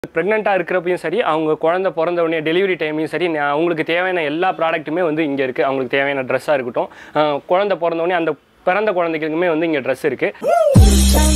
ப்ரெக்னெண்ட்டாக இருக்கிறப்பையும் சரி அவங்க குழந்தை பிறந்த உடனே டெலிவரி டைமையும் சரி நா- அவங்களுக்கு தேவையான எல்லா ப்ராடக்ட்டுமே வந்து இங்கே இருக்குது அவங்களுக்கு தேவையான ட்ரெஸ்ஸாக இருக்கட்டும் அஹ் குழந்தை பிறந்த உடனே அந்த பிறந்த குழந்தைகளுக்குமே வந்து இங்கே ட்ரெஸ் இருக்குது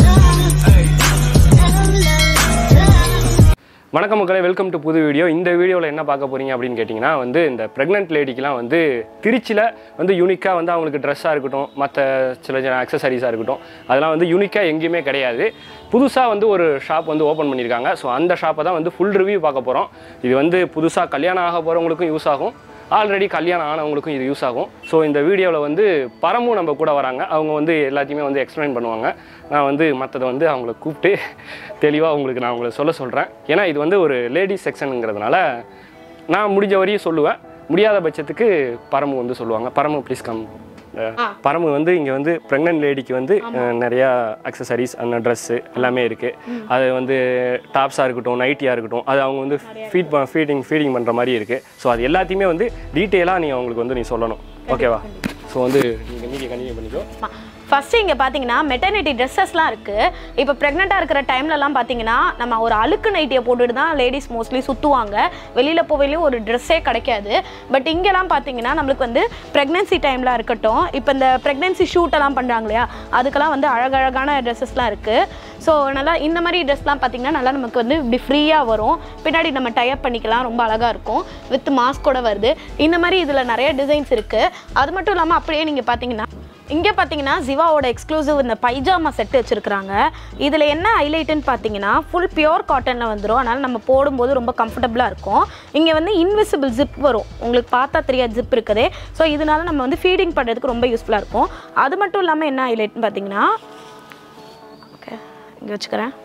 வணக்கம் மக்களே வெல்கம் டு புது வீடியோ இந்த வீடியோவில் என்ன பார்க்க போறீங்க அப்படின்னு கேட்டிங்கன்னா வந்து இந்த ப்ரெக்னென்ட் லேடிக்கெலாம் வந்து திருச்சியில் வந்து யூனிக்காக வந்து அவங்களுக்கு ட்ரெஸ்ஸாக இருக்கட்டும் மற்ற சில சில அக்சசரிஸாக இருக்கட்டும் அதெல்லாம் வந்து யூனிக்காக எங்கேயுமே கிடையாது புதுசாக வந்து ஒரு ஷாப் வந்து ஓப்பன் பண்ணியிருக்காங்க ஸோ அந்த ஷாப்பை தான் வந்து ஃபுல் ரிவ்யூ பார்க்க போகிறோம் இது வந்து புதுசாக கல்யாணம் ஆக போகிறவங்களுக்கும் யூஸ் ஆகும் ஆல்ரெடி கல்யாணம் ஆனவங்களுக்கும் இது யூஸ் ஆகும் ஸோ இந்த வீடியோவில் வந்து பரமும் நம்ம கூட வராங்க அவங்க வந்து எல்லாத்தையுமே வந்து எக்ஸ்பிளைன் பண்ணுவாங்க நான் வந்து மற்றதை வந்து அவங்கள கூப்பிட்டு தெளிவாக உங்களுக்கு நான் உங்களை சொல்ல சொல்கிறேன் ஏன்னா இது வந்து ஒரு லேடிஸ் செக்ஷனுங்கிறதுனால நான் முடிஞ்ச வரையும் சொல்லுவேன் முடியாத பட்சத்துக்கு பரமு வந்து சொல்லுவாங்க பரமு ப்ளீஸ் கம் பரமு வந்து இங்கே வந்து ப்ரெக்னென்ட் லேடிக்கு வந்து அஹ், நிறையா அக்சசரிஸ் அந்த ட்ரெஸ்ஸு எல்லாமே இருக்குது அது வந்து டாப்ஸாக இருக்கட்டும் நைட்டியாக இருக்கட்டும் அது அவங்க வந்து ஃபீட் ஃபீடிங் ஃபீடிங் பண்ணுற மாதிரி இருக்குது ஸோ அது எல்லாத்தையுமே வந்து டீட்டெயிலாக நீ அவங்களுக்கு வந்து நீ சொல்லணும் ஓகேவா ஸோ வந்து நீங்கள் மீடியா கண்டினியூ பண்ணிக்கோ ஃபர்ஸ்ட் இங்கே பார்த்தீங்கன்னா மெட்டர்னிட்டி ட்ரெஸ்ஸஸ்லாம் இருக்குது இப்போ ப்ரெக்னெண்ட்டாக இருக்கிற டைம்லலாம் பார்த்தீங்கன்னா நம்ம ஒரு அழுக்கு நைட்டியை போட்டுட்டு தான் லேடிஸ் மோஸ்ட்லி சுற்றுவாங்க வெளியில் போவையிலையும் ஒரு ட்ரெஸ்ஸே கிடைக்காது பட் இங்கெல்லாம் பார்த்தீங்கன்னா நம்மளுக்கு வந்து ப்ரெக்னென்சி டைமில் இருக்கட்டும் இப்போ இந்த ப்ரெக்னென்சி ஷூட்டெல்லாம் பண்ணுறாங்க இல்லையா அதுக்கெல்லாம் வந்து அழகழகான ட்ரெஸ்ஸஸ்லாம் இருக்குது ஸோ நல்லா இந்த மாதிரி ட்ரெஸ்லாம் பார்த்தீங்கன்னா நல்லா நமக்கு வந்து இப்படி ஃப்ரீயாக வரும் பின்னாடி நம்ம டைப் பண்ணிக்கலாம் ரொம்ப அழகாக இருக்கும் வித் மாஸ்கோட வருது இந்த மாதிரி இதில் நிறைய டிசைன்ஸ் இருக்குது அது மட்டும் இல்லாமல் அப்படியே நீங்கள் பார்த்தீங்கன்னா இங்கே பார்த்தீங்கன்னா ஜிவாவோட எக்ஸ்க்ளூசிவ் இந்த பைஜாமா செட் வச்சுருக்காங்க இதில் என்ன ஹைலைட்டுன்னு பார்த்தீங்கன்னா ஃபுல் பியோர் காட்டனில் வந்துடும் அதனால் நம்ம போடும்போது ரொம்ப கம்ஃபர்டபுளாக இருக்கும் இங்கே வந்து இன்விசிபிள் ஜிப் வரும் உங்களுக்கு பார்த்தா தெரியாது ஜிப் இருக்குதே ஸோ இதனால நம்ம வந்து ஃபீடிங் பண்ணுறதுக்கு ரொம்ப யூஸ்ஃபுல்லாக இருக்கும் அது மட்டும் இல்லாமல் என்ன ஹைலைட்னு பார்த்தீங்கன்னா ஓகே இங்கே வச்சுக்கிறேன்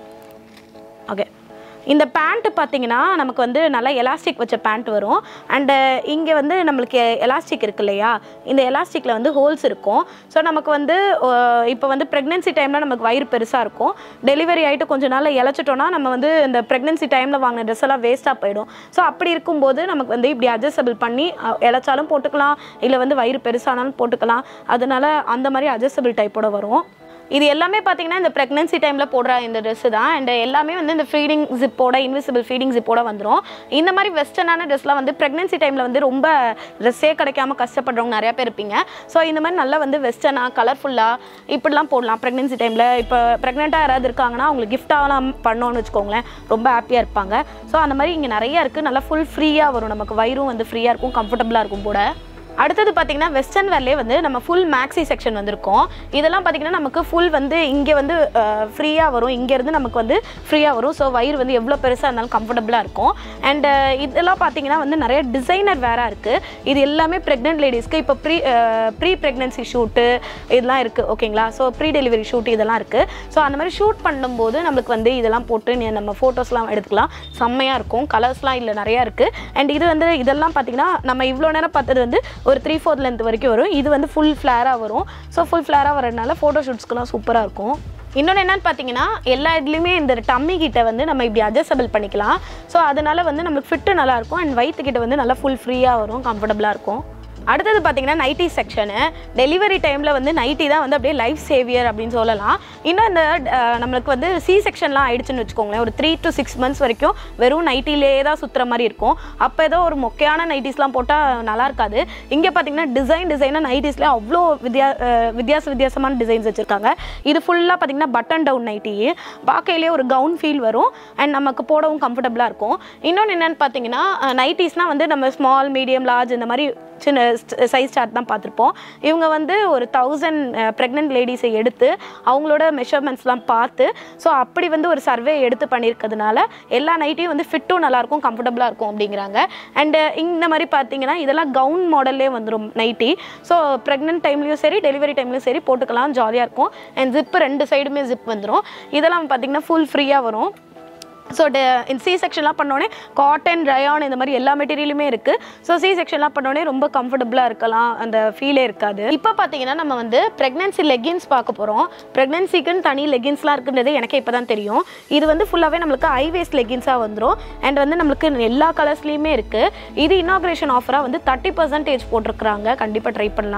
ஓகே இந்த பேண்ட்டு பார்த்தீங்கன்னா நமக்கு வந்து நல்லா எலாஸ்டிக் வச்ச பேண்ட் வரும் அண்டு இங்கே வந்து நம்மளுக்கு எலாஸ்டிக் இருக்கு இல்லையா இந்த எலாஸ்டிக்கில் வந்து ஹோல்ஸ் இருக்கும் ஸோ நமக்கு வந்து இப்போ வந்து ப்ரெக்னென்சி டைமில் நமக்கு வயிறு பெருசாக இருக்கும் டெலிவரி ஆகிட்டு கொஞ்ச நாள் இழைச்சிட்டோன்னா நம்ம வந்து இந்த ப்ரெக்னென்சி டைமில் வாங்கின ட்ரெஸ் எல்லாம் வேஸ்ட்டாக போயிடும் ஸோ அப்படி இருக்கும்போது நமக்கு வந்து இப்படி அட்ஜஸ்டபிள் பண்ணி அஹ், இளைச்சாலும் போட்டுக்கலாம் இல்லை வந்து வயிறு பெருசானாலும் போட்டுக்கலாம் அதனால அந்த மாதிரி அட்ஜஸ்டபிள் டைப்போட வரும் இது எல்லாமே பார்த்தீங்கன்னா இந்த ப்ரெக்னன்சி டைமில் போடுற இந்த ட்ரெஸ்ஸு தான் அண்ட் எல்லாமே வந்து இந்த ஃபீடிங் ஜிப்போட இன்விசிபிள் ஃபீடிங் ஜிப்போட வந்துடும் இந்த மாதிரி வெஸ்டர்னான ட்ரெஸ்லாம் வந்து ப்ரெக்னன்சி டைமில் வந்து ரொம்ப ட்ரெஸ்ஸே கிடைக்காம கஷ்டப்படுறவங்க நிறையா பேர் இருப்பீங்க ஸோ இந்த மாதிரி நல்லா வந்து வெஸ்டர்னாக கலர்ஃபுல்லாக இப்படிலாம் போடலாம் ப்ரெக்னன்சி டைமில் இப்போ ப்ரெக்னெண்ட்டாக யாராவது இருக்காங்கன்னா அவங்களுக்கு கிஃப்டாகலாம் பண்ணோன்னு வச்சுக்கோங்களேன் ரொம்ப ஹாப்பியாக இருப்பாங்க ஸோ அந்த மாதிரி இங்கே நிறைய இருக்குது நல்லா ஃபுல் ஃப்ரீயாக வரும் நமக்கு வயிறும் வந்து ஃப்ரீயாக இருக்கும் கம்ஃபர்டபுளாக இருக்கும் கூட அடுத்தது பார்த்தீங்கன்னா வெஸ்டர்ன் வேர்லேயே வந்து நம்ம ஃபுல் மேக்ஸி செக்ஷன் வந்திருக்கோம் இதெல்லாம் பார்த்தீங்கன்னா நமக்கு ஃபுல் வந்து இங்கே வந்து ஃப்ரீயாக வரும் இங்கேருந்து நமக்கு வந்து ஃப்ரீயாக வரும் ஸோ வயிறு வந்து எவ்வளோ பெருசாக இருந்தாலும் கம்ஃபர்டபுளாக இருக்கும் அண்ட் இதெல்லாம் பார்த்தீங்கன்னா வந்து நிறைய டிசைனர் வேறாக இருக்குது இது எல்லாமே ப்ரெக்னென்ட் லேடிஸ்க்கு இப்போ ப்ரீ ப்ரீ ப்ரெக்னன்சி ஷூட்டு இதெல்லாம் இருக்குது ஓகேங்களா ஸோ ப்ரீ டெலிவரி ஷூட் இதெல்லாம் இருக்குது ஸோ அந்த மாதிரி ஷூட் பண்ணும்போது நம்மளுக்கு வந்து இதெல்லாம் போட்டு நீ- நம்ம ஃபோட்டோஸ்லாம் எடுத்துக்கலாம் செம்மையாக இருக்கும் கலர்ஸ்லாம் இல்லை நிறையா இருக்குது அண்ட் இது வந்து இதெல்லாம் பார்த்தீங்கன்னா நம்ம இவ்வளோ நேரம் பார்த்தது வந்து ஒரு த்ரீ ஃபோர்த் லென்த் வரைக்கும் வரும் இது வந்து ஃபுல் ஃப்ளேராக வரும் ஸோ ஃபுல் ஃப்ளேராக வரதுனால ஃபோட்டோ ஷூட்ஸ்க்குலாம் சூப்பராக இருக்கும் இன்னொன்று என்னன்னு பார்த்தீங்கன்னா எல்லா இதுலேயுமே இந்த டம்மி கிட்ட வந்து நம்ம இப்படி அட்ஜஸ்டபிள் பண்ணிக்கலாம் ஸோ அதனால வந்து நம்மளுக்கு ஃபிட்டு நல்லாயிருக்கும் அண்ட் வயிற்றுக்கிட்ட வந்து நல்லா ஃபுல் ஃப்ரீயாக வரும் கம்ஃபர்டபுளாக இருக்கும் அடுத்தது பார்த்தீங்கன்னா நைட்டி செக்ஷனு டெலிவரி டைமில் வந்து நைட்டி தான் வந்து அப்படியே லைஃப் சேவியர் அப்படின்னு சொல்லலாம் இன்னும் இந்த அஹ், நம்மளுக்கு வந்து சி செக்ஷன்லாம் ஆயிடுச்சுன்னு வச்சுக்கோங்களேன் ஒரு த்ரீ டு சிக்ஸ் மந்த்ஸ் வரைக்கும் வெறும் நைட்டிலே தான் சுற்றுற மாதிரி இருக்கும் அப்போ ஏதோ ஒரு மொக்கையான நைட்டிஸ்லாம் போட்டால் நல்லா இருக்காது இங்கே பார்த்தீங்கன்னா டிசைன் டிசைனாக நைட்டிஸில் அவ்வளோ வித்தியா அஹ், வித்தியாச வித்தியாசமான டிசைன்ஸ் வச்சுருக்காங்க இது ஃபுல்லாக பார்த்தீங்கன்னா பட்டன் டவுன் நைட்டி பார்க்கையிலே ஒரு கவுன் ஃபீல் வரும் அண்ட் நமக்கு போடவும் கம்ஃபர்டபுளாக இருக்கும் இன்னொன்று என்னென்னு பார்த்தீங்கன்னா நைட்டிஸ்னால் வந்து நம்ம ஸ்மால் மீடியம் லார்ஜ் இந்த மாதிரி சின்ன சைஸ் சார்ட் தான் பார்த்துருப்போம் இவங்க வந்து ஒரு தௌசண்ட் ப்ரெக்னென்ட் லேடிஸை எடுத்து அவங்களோட மெஷர்மெண்ட்ஸ்லாம் பார்த்து ஸோ அப்படி வந்து ஒரு சர்வே எடுத்து பண்ணியிருக்கிறதுனால எல்லா நைட்டையும் வந்து ஃபிட்டும் நல்லாயிருக்கும் கம்ஃபர்டபுளாக இருக்கும் அப்படிங்கிறாங்க அண்டு இந்த மாதிரி பார்த்தீங்கன்னா இதெல்லாம் கவுன் மாடல்லே வந்துடும் நைட்டி ஸோ ப்ரெக்னென்ட் டைம்லேயும் சரி டெலிவரி டைம்லையும் சரி போட்டுக்கலாம் ஜாலியாக இருக்கும் அண்ட் ஜிப்பு ரெண்டு சைடுமே ஜிப் வந்துடும் இதெல்லாம் பார்த்தீங்கன்னா ஃபுல் ஃப்ரீயாக வரும் ஸோ சி செக்ஷன்லாம் பண்ணோடனே காட்டன் ரயான் இந்த மாதிரி எல்லா மெட்டீரியலுமே இருக்குது ஸோ சி செக்ஷன்லாம் பண்ணோடனே ரொம்ப கம்ஃபர்டபுளாக இருக்கலாம் அந்த ஃபீலே இருக்காது இப்போ பார்த்தீங்கன்னா நம்ம வந்து ப்ரெக்னன்சி லெகின்ஸ் பார்க்க போகிறோம் ப்ரெக்னன்சிக்குன்னு தனி லெகின்ஸ்லாம் இருக்குன்றது எனக்கே இப்போ தான் தெரியும் இது வந்து ஃபுல்லாகவே நம்மளுக்கு ஐவேஸ் லெகின்ஸாக வந்துடும் அண்ட் வந்து நம்மளுக்கு எல்லா கலர்ஸ்லேயுமே இருக்குது இது இனாக்ரேஷன் ஆஃபராக வந்து தேர்ட்டி பர்சன்டேஜ் போட்டிருக்கிறாங்க கண்டிப்பாக ட்ரை பண்ணலாம்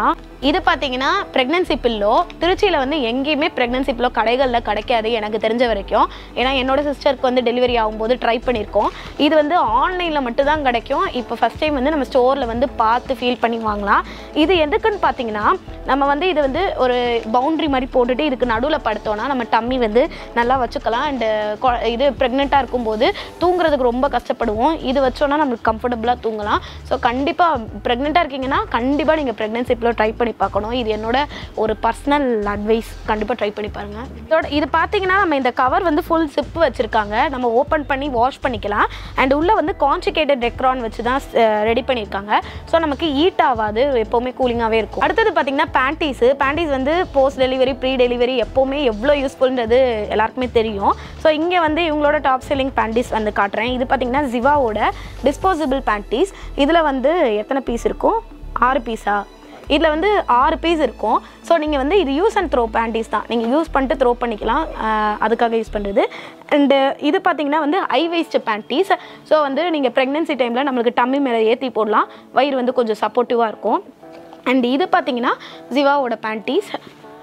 இது பார்த்தீங்கன்னா ப்ரெக்னன்சி பில்லோ திருச்சியில் வந்து எங்கேயுமே ப்ரெக்னன்சி பில்லோ கடைகளில் கிடைக்காது எனக்கு தெரிஞ்ச வரைக்கும் ஏன்னா என்னோட சிஸ்டருக்கு வந்து டெலிவரி ஆகும்போது ட்ரை பண்ணியிருக்கோம் இது வந்து ஆன்லைனில் மட்டும்தான் கிடைக்கும் இப்போ ஃபஸ்ட் டைம் வந்து நம்ம ஸ்டோரில் வந்து பார்த்து ஃபீல் பண்ணி வாங்கலாம் இது எதுக்குன்னு பார்த்தீங்கன்னா நம்ம வந்து இது வந்து ஒரு பவுண்ட்ரி மாதிரி போட்டுட்டு இதுக்கு நடுவில் படுத்தோம்னா நம்ம டம்மி வந்து நல்லா வச்சுக்கலாம் அண்டு இது ப்ரெக்னெண்ட்டாக இருக்கும்போது தூங்குறதுக்கு ரொம்ப கஷ்டப்படுவோம் இது வச்சோன்னா நம்மளுக்கு கம்ஃபர்டபுளாக தூங்கலாம் ஸோ கண்டிப்பாக ப்ரெக்னெண்ட்டாக இருக்கீங்கன்னா கண்டிப்பாக நீங்கள் ப்ரெக்னென்சி பில்லோ ட்ரை பண்ணி பார்க்கணும் இது என்னோட ஒரு பர்சனல் அட்வைஸ் கண்டிப்பாக ட்ரை பண்ணி பாருங்கள் இதோட இது பார்த்தீங்கன்னா நம்ம இந்த கவர் வந்து ஃபுல் சிப் வச்சுருக்காங்க நம்ம ஓப்பன் பண்ணி வாஷ் பண்ணிக்கலாம் அண்ட் உள்ளே வந்து கான்சிகேட்டட் டெக்ரான் வச்சு தான் ரெடி பண்ணியிருக்காங்க ஸோ நமக்கு ஹீட் ஆகாது எப்போவுமே கூலிங்காகவே இருக்கும் அடுத்தது பார்த்தீங்கன்னா பேண்டீஸு பேண்டீஸ் வந்து போஸ்ட் டெலிவரி ப்ரீ டெலிவரி எப்போவுமே எவ்வளோ யூஸ்ஃபுல்ன்றது எல்லாருக்குமே தெரியும் ஸோ இங்கே வந்து இவங்களோட டாப் செல்லிங் பேண்டீஸ் வந்து காட்டுறேன் இது பார்த்தீங்கன்னா ஜிவாவோட டிஸ்போசபிள் பேண்டீஸ் இதில் வந்து எத்தனை பீஸ் இருக்கும் ஆறு பீஸா இதில் வந்து ஆறு பீஸ் இருக்கும் ஸோ நீங்கள் வந்து இது யூஸ் அண்ட் த்ரோ பேண்டீஸ் தான் நீங்கள் யூஸ் பண்ணிட்டு த்ரோ பண்ணிக்கலாம் ஆஹ் அதுக்காக யூஸ் பண்ணுறது அண்டு இது பார்த்தீங்கன்னா வந்து ஹை வேஸ்ட் பேண்டீஸ் ஸோ வந்து நீங்கள் ப்ரெக்னென்சி டைமில் நம்மளுக்கு டம்மி மேலே ஏற்றி போடலாம் வயிறு வந்து கொஞ்சம் சப்போர்ட்டிவாக இருக்கும் அண்ட் இது பார்த்தீங்கன்னா ஜிவாவோட பேண்டீஸ்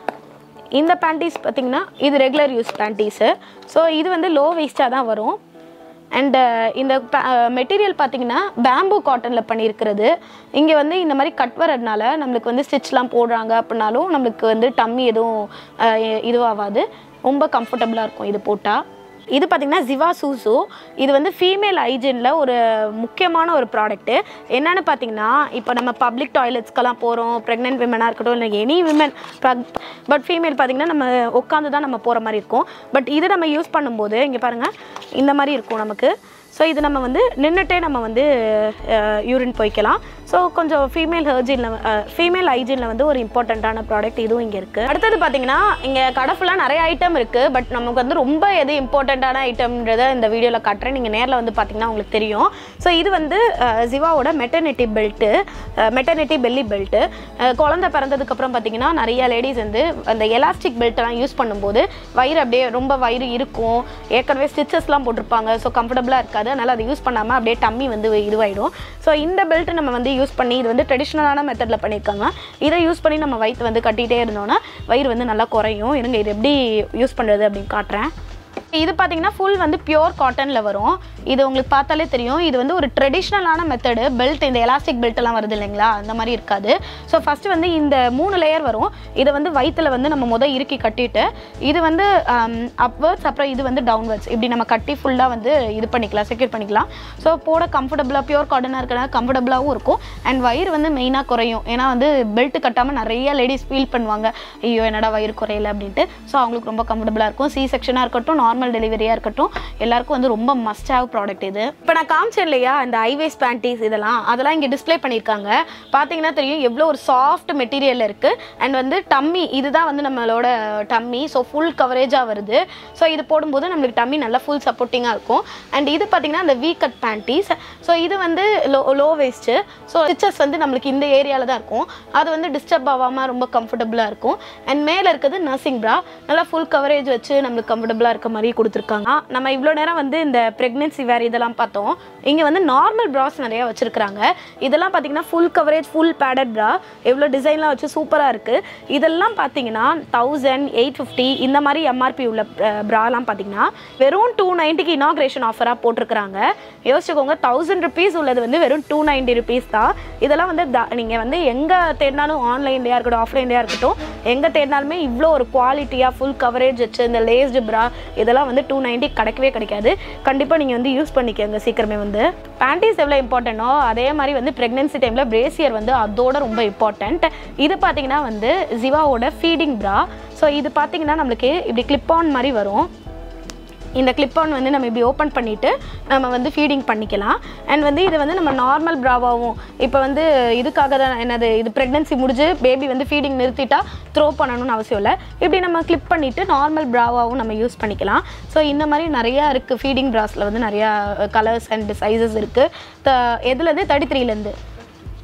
இந்த பேண்டீஸ் பார்த்தீங்கன்னா இது ரெகுலர் யூஸ் பேண்டீஸு ஸோ இது வந்து லோ வேஸ்ட்டாக தான் வரும் அண்டு இந்த மெட்டீரியல் பார்த்தீங்கன்னா பேம்பு காட்டனில் பண்ணியிருக்கிறது இங்கே வந்து இந்த மாதிரி கட் வரதுனால நம்மளுக்கு வந்து ஸ்டிச்லாம் போடுறாங்க அப்படின்னாலும் நம்மளுக்கு வந்து டம்மி எதுவும் அஹ், இதுவாகாது ரொம்ப கம்ஃபர்டபுளாக இருக்கும் இது போட்டால் இது பார்த்தீங்கன்னா ஜிவா சூசு இது வந்து ஃபீமேல் ஹைஜீனில் ஒரு முக்கியமான ஒரு ப்ராடக்ட்டு என்னன்னு பார்த்தீங்கன்னா இப்போ நம்ம பப்ளிக் டாய்லெட்ஸ்க்கெல்லாம் போகிறோம் ப்ரெக்னென்ட் விமனாக இருக்கட்டும் இல்லை எனி விமன் பட் ஃபீமேல் பார்த்தீங்கன்னா நம்ம உட்காந்து தான் நம்ம போகிற மாதிரி இருக்கும் பட் இது நம்ம யூஸ் பண்ணும்போது இங்கே பாருங்கள் இந்த மாதிரி இருக்கும் நமக்கு ஸோ இது நம்ம வந்து நின்றுட்டே நம்ம வந்து யூரின் போய்க்கலாம் ஸோ கொஞ்சம் ஃபீமேல் ஹர்ஜினில் ஃபீமேல் ஹைஜீனில் வந்து ஒரு இம்பார்ட்டண்ட்டான ப்ராடக்ட் இதுவும் இங்கே இருக்குது அடுத்தது பார்த்தீங்கன்னா இங்கே கடை ஃபுல்லாக நிறைய ஐட்டம் இருக்குது பட் நமக்கு வந்து ரொம்ப எது இம்பார்ட்டண்ட்டான ஐட்டம்ன்றதை இந்த வீடியோவில் காட்டுறேன் நீங்கள் நேரில் வந்து பார்த்தீங்கன்னா உங்களுக்கு தெரியும் ஸோ இது வந்து ஜிவாவோட maternity belt maternity belly belt குழந்தை பிறந்ததுக்கப்புறம் பார்த்தீங்கன்னா நிறைய லேடிஸ் வந்து அந்த எலாஸ்டிக் பெல்ட்டெல்லாம் யூஸ் பண்ணும்போது வயிறு அப்படியே ரொம்ப வயிறு இருக்கும் ஏற்கனவே ஸ்டிச்சஸ்லாம் போட்டிருப்பாங்க ஸோ கம்ஃபர்டபுளாக இருக்காது அதனால் அதை யூஸ் பண்ணாமல் அப்படியே டம்மி வந்து இதுவாயிடும் ஸோ இந்த பெல்ட் நம்ம வந்து யூஸ் பண்ணி இது வந்து ட்ரெடிஷ்னலான மெத்தடில் பண்ணியிருக்காங்க இதை யூஸ் பண்ணி நம்ம வயிற்று வந்து கட்டிகிட்டே இருந்தோம்னா வயிறு வந்து நல்லா குறையும் இருங்க இது எப்படி யூஸ் பண்ணுறது அப்படின்னு காட்டுறேன் இது பார்த்தீங்கன்னா ஃபுல் வந்து பியோர் காட்டனில் வரும் இது உங்களுக்கு பார்த்தாலே தெரியும் இது வந்து ஒரு ட்ரெடிஷ்னலான மெத்தடு பெல்ட் இந்த எலாஸ்டிக் பெல்ட் எல்லாம் வருது இல்லைங்களா அந்த மாதிரி இருக்காது ஸோ ஃபஸ்ட்டு வந்து இந்த மூணு லேயர் வரும் இதை வந்து வயித்துல வந்து நம்ம முத இறுக்கி கட்டிட்டு இது வந்து அப்வர்ட்ஸ் அப்புறம் இது வந்து டவுன்வர்ட்ஸ் இப்படி நம்ம கட்டி ஃபுல்லாக வந்து இது பண்ணிக்கலாம் செக்யூர் பண்ணிக்கலாம் ஸோ போட கம்ஃபர்டபுளாக பியோர் காட்டனாக இருக்கிறனால கம்ஃபர்டபுளாகவும் இருக்கும் அண்ட் வயிறு வந்து மெயினாக குறையும் ஏன்னா வந்து பெல்ட் கட்டாமல் நிறைய லேடிஸ் ஃபீல் பண்ணுவாங்க ஐயோ என்னடா வயிறு குறையல அப்படின்ட்டு ஸோ அவங்களுக்கு ரொம்ப கம்ஃபர்டபுளாக இருக்கும் சி செக்ஷனாக இருக்கட்டும் நார்மல் டெலிவரியாக இருக்கட்டும் எல்லாருக்கும் வந்து ரொம்ப மஸ்ட் ஹேவ் ப்ராடக்ட் இது இப்போ நான் காமிச்சேன் இல்லையா இந்த ஐவேஸ் பேண்டீஸ் இதெல்லாம் அதெல்லாம் இங்கே டிஸ்ப்ளே பண்ணியிருக்காங்க பார்த்தீங்கன்னா தெரியும் எவ்வளோ ஒரு சாஃப்ட் மெட்டீரியல் இருக்குது அண்ட் வந்து டம்மி இதுதான் வந்து நம்மளோட டம்மி ஸோ ஃபுல் கவரேஜாக வருது ஸோ இது போடும்போது நம்மளுக்கு டம்மி நல்லா ஃபுல் சப்போர்ட்டிங்காக இருக்கும் அண்ட் இது பார்த்தீங்கன்னா அந்த வீ கட் பேண்டீஸ் ஸோ இது வந்து low low waist so stitches வந்து நம்மளுக்கு இந்த ஏரியாவில் தான் இருக்கும் அது வந்து டிஸ்டர்ப் ஆகாமல் ரொம்ப கம்ஃபர்டபுளாக இருக்கும் அண்ட் மேலே இருக்கிறது நர்சிங் ப்ரா நல்லா ஃபுல் கவரேஜ் வச்சு நம்மளுக்கு கம்ஃபர்டபுளாக இருக்க மாதிரி கொடுத்துருக்காங்க நம்ம இவ்வளோ நேரம் வந்து இந்த ப்ரெக்னென்சி வேர் இதெல்லாம் பார்த்தோம் இங்கே வந்து நார்மல் ப்ராஸ் நிறையா வச்சுருக்காங்க இதெல்லாம் பார்த்தீங்கன்னா ஃபுல் கவரேஜ் ஃபுல் பேடட் ப்ரா எவ்வளோ டிசைன்லாம் வச்சு சூப்பராக இருக்குது இதெல்லாம் பார்த்தீங்கன்னா தௌசண்ட் எயிட் ஃபிஃப்டி இந்த மாதிரி எம்ஆர்பி உள்ள ப்ராலாம் பார்த்தீங்கன்னா வெறும் டூ நைன்ட்டிக்கு இனாக்ரேஷன் ஆஃபராக போட்டிருக்கிறாங்க யோசிச்சுக்கோங்க தௌசண்ட் ருபீஸ் உள்ளது வந்து வெறும் டூ நைன்ட்டி ருபீஸ் தான் இதெல்லாம் வந்து நீங்கள் வந்து எங்கே தேடினாலும் ஆன்லைன்லேயா இருக்கட்டும் ஆஃப்லைன்லேயா இருக்கட்டும் எங்கே தேடினாலுமே இவ்வளோ ஒரு குவாலிட்டியாக ஃபுல் கவரேஜ் வச்சு இந்த லேஸ்டு ப்ரா இதெல்லாம் வந்து டூ நைன்ட்டி கிடைக்கவே கிடைக்காது கண்டிப்பாக நீங்கள் வந்து யூஸ் பண்ணிக்கோங்க சீக்கிரமே வந்து பேண்டீஸ் எவ்வளோ இம்பார்ட்டனோ அதே மாதிரி வந்து ப்ரெக்னென்சி டைமில் பிரேசியர் வந்து அதோட ரொம்ப இம்பார்ட்டண்ட் இது பார்த்தீங்கன்னா வந்து ஜிவாவோட ஃபீடிங் ப்ரா ஸோ இது பார்த்தீங்கன்னா நம்மளுக்கு இப்படி கிளிப் ஆன் மாதிரி வரும் இந்த கிளிப் ஆன் வந்து நம்ம இப்படி ஓப்பன் பண்ணிவிட்டு நம்ம வந்து ஃபீடிங் பண்ணிக்கலாம் அண்ட் வந்து இது வந்து நம்ம நார்மல் ப்ராவாகவும் இப்போ வந்து இதுக்காக தான் என்னது இது ப்ரெக்னென்சி முடிஞ்சு பேபி வந்து ஃபீடிங் நிறுத்திட்டா த்ரோ பண்ணணும்னு அவசியம் இல்லை இப்படி நம்ம கிளிப் பண்ணிவிட்டு நார்மல் ப்ராவாகவும் நம்ம யூஸ் பண்ணிக்கலாம் ஸோ இந்த மாதிரி நிறையா இருக்குது ஃபீடிங் ப்ராஸில் வந்து நிறையா கலர்ஸ் அண்ட் சைஸஸ் இருக்குது த எதுலேருந்து தேர்ட்டி த்ரீலேருந்து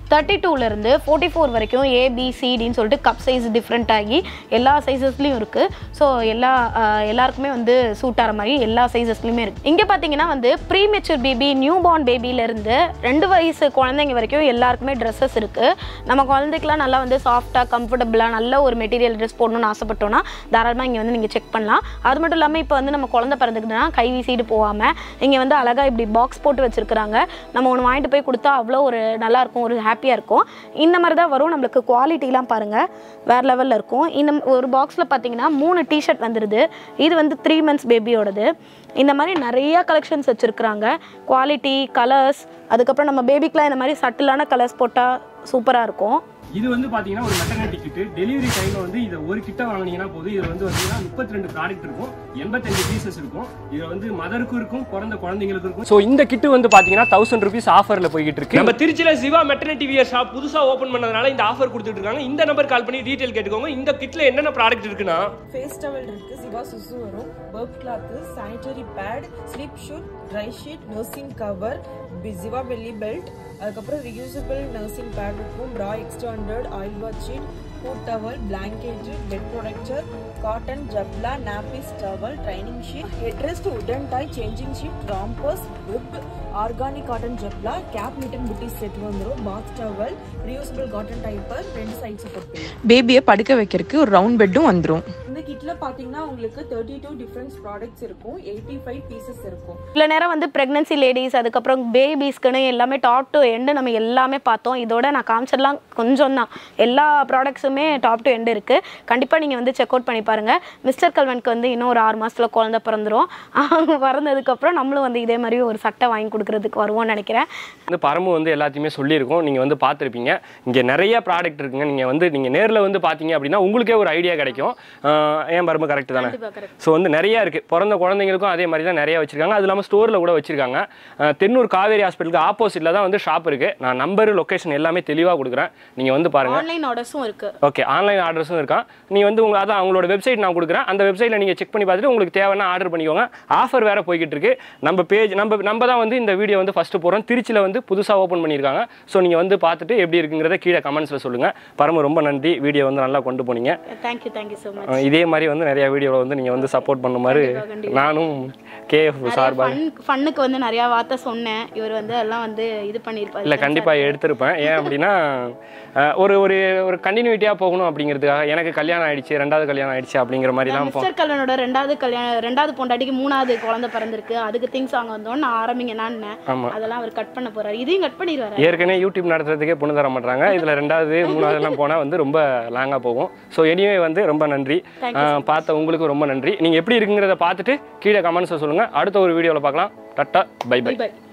தேர்ட்டி டூலேருந்து ஃபோர்ட்டி ஃபோர் வரைக்கும் ஏபிசிடின்னு சொல்லிட்டு கப் சைஸ் டிஃப்ரெண்ட் ஆகி எல்லா சைஸஸ்லையும் இருக்குது ஸோ எல்லா ஆஹ், எல்லாருக்குமே வந்து சூட் ஆகிற மாதிரி எல்லா சைஸஸ்லையுமே இருக்குது இங்கே பார்த்தீங்கன்னா வந்து ப்ரீமெச்சூர் பேபி நியூ பார்ன் பேபிலேருந்து ரெண்டு வயசு குழந்தைங்க வரைக்கும் எல்லாருக்குமே ட்ரெஸ்ஸஸ் இருக்குது நம்ம குழந்தைக்கெலாம் நல்லா வந்து சாஃப்டாக கம்ஃபர்டபுளாக நல்ல ஒரு மெட்டீரியல் ட்ரெஸ் போடணும்னு ஆசைப்பட்டோன்னா தாராளமாக இங்கே வந்து நீங்கள் செக் பண்ணலாம் அது மட்டும் இல்லாமல் இப்போ வந்து நம்ம குழந்தை பிறந்துக்கிட்டுனா கை வீசிட்டு போகாமல் இங்கே வந்து அழகாக இப்படி பாக்ஸ் போட்டு வச்சுருக்குறாங்க நம்ம ஒன்று வாங்கிட்டு போய் கொடுத்தா அவ்வளோ ஒரு நல்லா இருக்கும் ஒரு ஹாப்பியாக இருக்கும் இந்த மாதிரி தான் வரும் நம்மளுக்கு குவாலிட்டிலாம் பாருங்கள் வேறு லெவலில் இருக்கும் இந்த ஒரு பாக்ஸில் பார்த்தீங்கன்னா மூணு டிஷர்ட் வந்துடுது இது வந்து த்ரீ மந்த்ஸ் பேபியோடது இந்த மாதிரி நிறைய கலெக்ஷன்ஸ் வச்சுருக்குறாங்க குவாலிட்டி கலர்ஸ் அதுக்கப்புறம் நம்ம பேபிக்கெலாம் இந்த மாதிரி சட்டிலான கலர்ஸ் போட்டால் சூப்பராக இருக்கும் இது வந்து பாத்தீங்கன்னா ஒரு மெட்டர்னிட்டி கிட்டு டெலிவரி டைம்ல வந்து இதை ஒரு கிட்ட வாங்குனீங்கன்னா போதும் இது வந்து பார்த்தீங்கன்னா முப்பத்தி ரெண்டு ப்ராடக்ட் இருக்கும் எண்பத்தஞ்சு பீசஸ் இருக்கும் இதுல வந்து மதருக்கும் இருக்கும் பிறந்த குழந்தைங்களுக்கும் இருக்கும் ஸோ இந்த கிட்டு வந்து பாத்தீங்கன்னா தௌசண்ட் ருபீஸ் ஆஃபர்ல போய்கிட்டு இருக்கு நம்ம திருச்சியில சிவா மெட்டர்னிட்டி வியர் ஷாப் புதுசா ஓபன் பண்ணதுனால இந்த ஆஃபர் கொடுத்துட்டு இருக்காங்க இந்த நம்பர் கால் பண்ணி டீடைல் கேட்டுக்கோங்க இந்த கிட்ல என்னென்ன ப்ராடக்ட் இருக்குன்னா ஃபேஸ் டவல் இருக்கு சிவா சுசு வரும் burp cloth sanitary pad sleep suit dry sheet nursing cover Siva belly belt அதுக்கப்புறம் ரியூசபிள் நர்சிங் பேட் இருக்கும் bra standard oil bath sheet foot towel blanket bed protector cotton ஜப்லா nappies towel training sheet headrest உடன் tie changing sheet rompers wipe organic cotton ஜப்லா cap mitten booties set வந்துடும் bath towel reusable cotton diaper ரெண்டு side support பண்ணும் பேபியை படுக்க வைக்கிறதுக்கு ஒரு ரவுண்ட் பெட்டும் வந்துடும் இந்த கிட்ல பாத்தீங்கன்னா உங்களுக்கு தேர்ட்டி டூ டிஃப்ரெண்ட் ப்ராடக்ட்ஸ் இருக்கும் எயிட்டி ஃபைவ் பீசஸ் இருக்கும் இவ்வளோ நேரம் வந்து ப்ரெக்னன்சி லேடிஸ் அதுக்கப்புறம் பேபிஸ்க்குன்னு எல்லாமே டாப் டு எண்டு நம்ம எல்லாமே பார்த்தோம் இதோட நான் காமிச்சதெல்லாம் கொஞ்சம் தான் எல்லா ப்ராடக்ட்ஸுமே டாப் டு எண்டு இருக்குது கண்டிப்பாக நீங்கள் வந்து செக் அவுட் பண்ணி பாருங்கள் மிஸ்டர் கல்வனுக்கு வந்து இன்னும் ஒரு ஆறு மாதத்தில் குழந்தை பிறந்துரும் அவங்க பிறந்ததுக்கப்புறம் நம்மளும் வந்து இதே மாதிரி ஒரு சட்டை வாங்கி கொடுக்குறதுக்கு வருவோம்னு நினைக்கிறேன் வந்து பரமு வந்து எல்லாத்தையுமே சொல்லியிருக்கோம் நீங்கள் வந்து பார்த்துருப்பீங்க இங்கே நிறைய ப்ராடக்ட் இருக்குங்க நீங்கள் வந்து நீங்கள் நேரில் வந்து பார்த்தீங்க அப்படின்னா உங்களுக்கே ஒரு ஐடியா கிடைக்கும் ஆஹ் ஏன் பரமு கரெக்ட் தானே ஸோ வந்து நிறைய இருக்குது பிறந்த குழந்தைங்களுக்கும் அதே மாதிரி தான் நிறைய வச்சிருக்காங்க அது இல்லாமல் ஸ்டோரில் கூட வச்சிருக்காங்க ஆஹ் தென்னூர் காவேரி ஹாஸ்பிட்டலுக்கு ஆப்போசிட்டில் தான் வந்து ஷாப் இருக்குது நான் நம்பர் லொக்கேஷன் எல்லாமே தெளிவாக கொடுக்குறேன் நீங்கள் வந்து பாருங்கள் ஆன்லைன் ஆர்டர்ஸும் இருக்குது ஓகே ஆன்லைன் ஆர்டர்ஸும் இருக்கான் நீங்கள் வந்து உங்க அதான் அவங்களோட வெப்சைட் நான் கொடுக்குறேன் அந்த வெப்சைட்டில் நீங்கள் செக் பண்ணி பார்த்துட்டு உங்களுக்கு தேவைன்னா ஆர்டர் பண்ணிக்கோங்க ஆஃபர் வேறு போய்கிட்டு இருக்கு நம்ம பேஜ் நம்ம நம்ம தான் வந்து இந்த வீடியோ வந்து ஃபஸ்ட்டு போகிறோம் திருச்சியில் வந்து புதுசாக ஓப்பன் பண்ணியிருக்காங்க ஸோ நீங்கள் வந்து பார்த்துட்டு எப்படி இருக்குங்கிறத கீழே கமெண்ட்ஸில் சொல்லுங்கள் பரம ரொம்ப நன்றி வீடியோ வந்து நல்லா கொண்டு போனீங்க thank you thank you so much ah இதே மாதிரி வந்து நிறைய வீடியோவில் வந்து நீங்கள் வந்து சப்போர்ட் பண்ண மாதிரி நானும் கேஎஃப் சார்பாக ஃபன் ஃபன்னுக்கு வந்து நிறையா வார்த்தை சொன்னேன் இவர் வந்து எல்லாம் வந்து இது பண்ணியிருப்பாரு இல்லை கண்டிப்பாக எடுத்திருப்பேன் ஏன் அப்படின்னா அஹ், ஒரு ஒரு ஒரு கண்டினியூட்டியாக போகணும் அப்படிங்கிறதுக்காக எனக்கு கல்யாணம் ஆயிடுச்சு ரெண்டாவது கல்யாணம் ஆயிடுச்சு அப்படிங்கிற மாதிரிலாம் போ மிஸ்டர் கல்வனோட ரெண்டாவது கல்யாணம் ரெண்டாவது பொண்டாட்டிக்கு மூணாவது குழந்தை பிறந்திருக்கு அதுக்கு திங்ஸ் வாங்க வந்தோம் நான் ஆரம்பிங்கன்னு ஆமா. அதெல்லாம் அவர் கட் பண்ண போறாரு இதையும் கட் பண்ணிடுவாரு ஏற்கனவே யூடியூப் நடத்துறதுக்கே பொண்ணு தர மாட்டாங்க இதில் ரெண்டாவது மூணாவதுலாம் போனால் வந்து ரொம்ப லாங்காக போகும் ஸோ எனிவே வந்து ரொம்ப நன்றி Thank அஹ், பார்த்த உங்களுக்கு ரொம்ப நன்றி நீங்கள் எப்படி இருக்குங்கிறத பார்த்துட்டு கீழே கமெண்ட்ஸை சொல்லுங்கள் அடுத்த ஒரு வீடியோவில் பார்க்கலாம் டட்டா பை பை பை